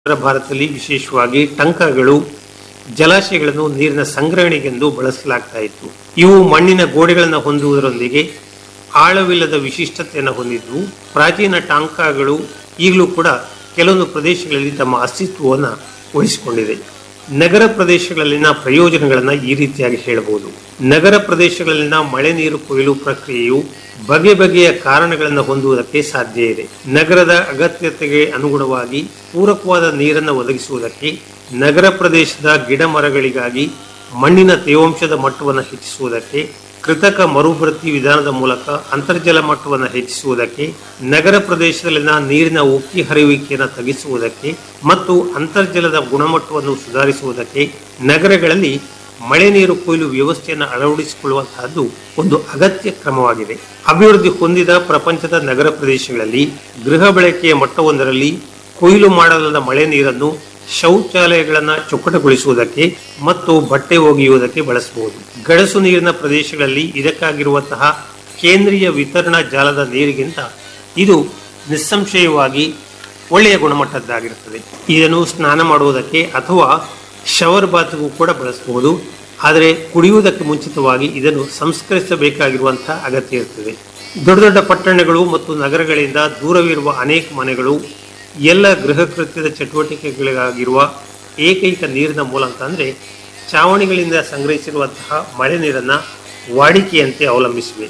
ಉತ್ತರ ಭಾರತದಲ್ಲಿ ವಿಶೇಷವಾಗಿ ಟಂಕಗಳು ಜಲಾಶಯಗಳನ್ನು ನೀರಿನ ಸಂಗ್ರಹಣೆಗೆಂದು ಬಳಸಲಾಗ್ತಾ ಇತ್ತು ಇವು ಮಣ್ಣಿನ ಗೋಡೆಗಳನ್ನು ಹೊಂದುವುದರೊಂದಿಗೆ ಆಳವಿಲ್ಲದ ವಿಶಿಷ್ಟತೆಯನ್ನು ಹೊಂದಿದ್ದು ಪ್ರಾಚೀನ ಟಾಂಕಾಗಳು ಈಗಲೂ ಕೂಡ ಕೆಲವೊಂದು ಪ್ರದೇಶಗಳಲ್ಲಿ ತಮ್ಮ ಅಸ್ತಿತ್ವವನ್ನು ಉಳಿಸಿಕೊಂಡಿದೆ ನಗರ ಪ್ರದೇಶಗಳಲ್ಲಿನ ಪ್ರಯೋಜನಗಳನ್ನು ಈ ರೀತಿಯಾಗಿ ಹೇಳಬಹುದು ನಗರ ಪ್ರದೇಶಗಳಲ್ಲಿನ ಮಳೆ ನೀರು ಕೊಯ್ಲು ಪ್ರಕ್ರಿಯೆಯು ಬಗೆ ಬಗೆಯ ಕಾರಣಗಳನ್ನು ಹೊಂದುವುದಕ್ಕೆ ಸಾಧ್ಯ ಇದೆ ನಗರದ ಅಗತ್ಯತೆಗೆ ಅನುಗುಣವಾಗಿ ಪೂರಕವಾದ ನೀರನ್ನು ಒದಗಿಸುವುದಕ್ಕೆ ನಗರ ಪ್ರದೇಶದ ಗಿಡ ಮರಗಳಿಗಾಗಿ ಮಣ್ಣಿನ ತೇವಾಂಶದ ಮಟ್ಟವನ್ನು ಹೆಚ್ಚಿಸುವುದಕ್ಕೆ ಕೃತಕ ಮರುಭರ್ತಿ ವಿಧಾನದ ಮೂಲಕ ಅಂತರ್ಜಲ ಮಟ್ಟವನ್ನು ಹೆಚ್ಚಿಸುವುದಕ್ಕೆ ನಗರ ಪ್ರದೇಶದಲ್ಲಿನ ನೀರಿನ ಉಕ್ಕಿ ಹರಿಯುವಿಕೆಯನ್ನು ತಗ್ಗಿಸುವುದಕ್ಕೆ ಮತ್ತು ಅಂತರ್ಜಲದ ಗುಣಮಟ್ಟವನ್ನು ಸುಧಾರಿಸುವುದಕ್ಕೆ ನಗರಗಳಲ್ಲಿ ಮಳೆ ನೀರು ಕೊಯ್ಲು ವ್ಯವಸ್ಥೆಯನ್ನು ಅಳವಡಿಸಿಕೊಳ್ಳುವಂತಹದ್ದು ಒಂದು ಅಗತ್ಯ ಕ್ರಮವಾಗಿದೆ ಅಭಿವೃದ್ಧಿ ಹೊಂದಿದ ಪ್ರಪಂಚದ ನಗರ ಪ್ರದೇಶಗಳಲ್ಲಿ ಗೃಹ ಬಳಕೆಯ ಮಟ್ಟವೊಂದರಲ್ಲಿ ಕೊಯ್ಲು ಮಾಡಲಾದ ಮಳೆ ನೀರನ್ನು ಶೌಚಾಲಯಗಳನ್ನು ಚೊಕ್ಕಟಗೊಳಿಸುವುದಕ್ಕೆ ಮತ್ತು ಬಟ್ಟೆ ಒಗೆಯುವುದಕ್ಕೆ ಬಳಸಬಹುದು ಗಡಸು ನೀರಿನ ಪ್ರದೇಶಗಳಲ್ಲಿ ಇದಕ್ಕಾಗಿರುವಂತಹ ಕೇಂದ್ರೀಯ ವಿತರಣಾ ಜಾಲದ ನೀರಿಗಿಂತ ಇದು ನಿಸ್ಸಂಶಯವಾಗಿ ಒಳ್ಳೆಯ ಗುಣಮಟ್ಟದ್ದಾಗಿರುತ್ತದೆ ಇದನ್ನು ಸ್ನಾನ ಮಾಡುವುದಕ್ಕೆ ಅಥವಾ ಶವರ್ ಬಾತ್ಗೂ ಕೂಡ ಬಳಸಬಹುದು ಆದರೆ ಕುಡಿಯುವುದಕ್ಕೆ ಮುಂಚಿತವಾಗಿ ಇದನ್ನು ಸಂಸ್ಕರಿಸಬೇಕಾಗಿರುವಂತಹ ಅಗತ್ಯ ಇರುತ್ತದೆ ದೊಡ್ಡ ದೊಡ್ಡ ಪಟ್ಟಣಗಳು ಮತ್ತು ನಗರಗಳಿಂದ ದೂರವಿರುವ ಅನೇಕ ಮನೆಗಳು ಎಲ್ಲ ಗೃಹ ಕೃತ್ಯದ ಚಟುವಟಿಕೆಗಳಿಗಾಗಿರುವ ಏಕೈಕ ನೀರಿನ ಮೂಲ ಅಂತಂದರೆ ಚಾವಣಿಗಳಿಂದ ಸಂಗ್ರಹಿಸಿರುವಂತಹ ಮಳೆ ನೀರನ್ನು ವಾಡಿಕೆಯಂತೆ ಅವಲಂಬಿಸಿವೆ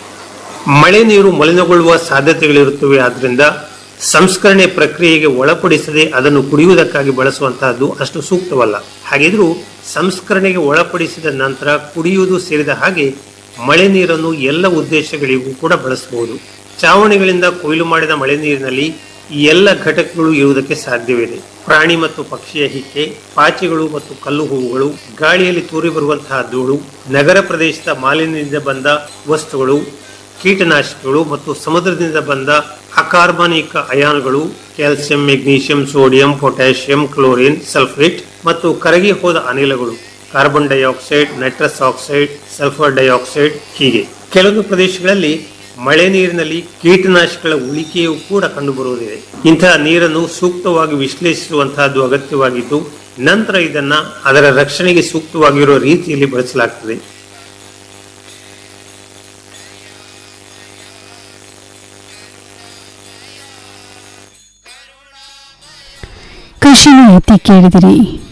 ಮಳೆ ನೀರು ಮಲಿನಗೊಳ್ಳುವ ಸಾಧ್ಯತೆಗಳಿರುತ್ತವೆ ಆದ್ದರಿಂದ ಸಂಸ್ಕರಣೆ ಪ್ರಕ್ರಿಯೆಗೆ ಒಳಪಡಿಸದೆ ಅದನ್ನು ಕುಡಿಯುವುದಕ್ಕಾಗಿ ಬಳಸುವಂತಹದ್ದು ಅಷ್ಟು ಸೂಕ್ತವಲ್ಲ ಹಾಗಿದ್ರೂ ಸಂಸ್ಕರಣೆಗೆ ಒಳಪಡಿಸಿದ ನಂತರ ಕುಡಿಯುವುದು ಸೇರಿದ ಹಾಗೆ ಮಳೆ ನೀರನ್ನು ಎಲ್ಲ ಉದ್ದೇಶಗಳಿಗೂ ಕೂಡ ಬಳಸಬಹುದು ಚಾವಣಿಗಳಿಂದ ಕೊಯ್ಲು ಮಾಡಿದ ಮಳೆ ನೀರಿನಲ್ಲಿ ಈ ಎಲ್ಲ ಘಟಕಗಳು ಇರುವುದಕ್ಕೆ ಸಾಧ್ಯವಿದೆ ಪ್ರಾಣಿ ಮತ್ತು ಪಕ್ಷಿಯ ಹಿಕ್ಕೆ ಪಾಚಿಗಳು ಮತ್ತು ಕಲ್ಲು ಹೂವುಗಳು ಗಾಳಿಯಲ್ಲಿ ತೂರಿ ಬರುವಂತಹ ಧೂಳು ನಗರ ಪ್ರದೇಶದ ಮಾಲಿನ್ಯದಿಂದ ಬಂದ ವಸ್ತುಗಳು ಕೀಟನಾಶಕಗಳು ಮತ್ತು ಸಮುದ್ರದಿಂದ ಬಂದ ಅಕಾರ್ಬನಿಕ ಅಯಾನುಗಳು calcium magnesium sodium potassium chlorine sulphate ಮತ್ತು ಕರಗಿ ಹೋದ ಅನಿಲಗಳು carbon dioxide nitrous oxide sulphur dioxide ಹೀಗೆ ಕೆಲವೊಂದು ಪ್ರದೇಶಗಳಲ್ಲಿ ಮಳೆ ನೀರಿನಲ್ಲಿ ಕೀಟನಾಶಕಗಳ ಉಳಿಕೆಯೂ ಕೂಡ ಕಂಡುಬರುವುದಿದೆ ಇಂತಹ ನೀರನ್ನು ಸೂಕ್ತವಾಗಿ ವಿಶ್ಲೇಷಿಸುವಂತಹದ್ದು ಅಗತ್ಯವಾಗಿದ್ದು ನಂತರ ಇದನ್ನ ಅದರ ರಕ್ಷಣೆಗೆ ಸೂಕ್ತವಾಗಿರುವ ರೀತಿಯಲ್ಲಿ ಬಳಸಲಾಗ್ತದೆ ಕೃಷಿ ಮಾಹಿತಿ ಕೇಳಿದಿರಿ